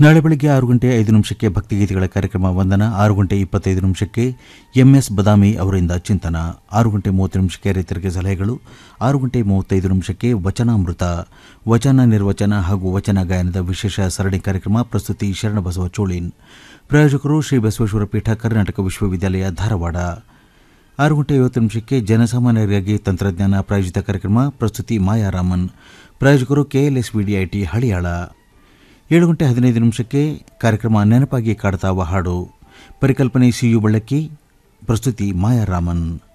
ನಾಳೆ ಬೆಳಗ್ಗೆ ಆರು ಗಂಟೆ ಐದು ನಿಮಿಷಕ್ಕೆ ಭಕ್ತಿಗೀತೆಗಳ ಕಾರ್ಯಕ್ರಮ ವಂದನ ಆರು ಗಂಟೆ ಇಪ್ಪತ್ತೈದು ನಿಮಿಷಕ್ಕೆ ಎಂಎಸ್ ಬದಾಮಿ ಅವರಿಂದ ಚಿಂತನ ಆರು ಗಂಟೆ ಮೂವತ್ತು ನಿಮಿಷಕ್ಕೆ ರೈತರಿಗೆ ಸಲಹೆಗಳು ಆರು ಗಂಟೆ ಮೂವತ್ತೈದು ನಿಮಿಷಕ್ಕೆ ವಚನಾಮೃತ ವಚನ ನಿರ್ವಚನ ಹಾಗೂ ವಚನ ಗಾಯನದ ವಿಶೇಷ ಸರಣಿ ಕಾರ್ಯಕ್ರಮ ಪ್ರಸ್ತುತಿ ಶರಣಬಸವ ಚೋಳಿನ್ ಪ್ರಾಯೋಜಕರು ಶ್ರೀ ಬಸವೇಶ್ವರ ಪೀಠ ಕರ್ನಾಟಕ ವಿಶ್ವವಿದ್ಯಾಲಯ ಧಾರವಾಡ ಆರು ಗಂಟೆ ಐವತ್ತು ನಿಮಿಷಕ್ಕೆ ಜನಸಾಮಾನ್ಯರಿಗಾಗಿ ತಂತ್ರಜ್ಞಾನ ಪ್ರಾಯೋಜಿತ ಕಾರ್ಯಕ್ರಮ ಪ್ರಸ್ತುತಿ ಮಾಯಾರಾಮನ್ ಪ್ರಾಯೋಜಕರು ಕೆಎಲ್ಎಸ್ ವಿಡಿಐಟಿ ಹಳಿಯಾಳ ಏಳು ಗಂಟೆ ಹದಿನೈದು ನಿಮಿಷಕ್ಕೆ ಕಾರ್ಯಕ್ರಮ ನೆನಪಾಗಿ ಕಾಡ್ತಾವ ಹಾಡು ಪರಿಕಲ್ಪನೆ ಸಿಯು ಬಳ್ಳಕ್ಕಿ ಪ್ರಸ್ತುತಿ ಮಾಯಾರಾಮನ್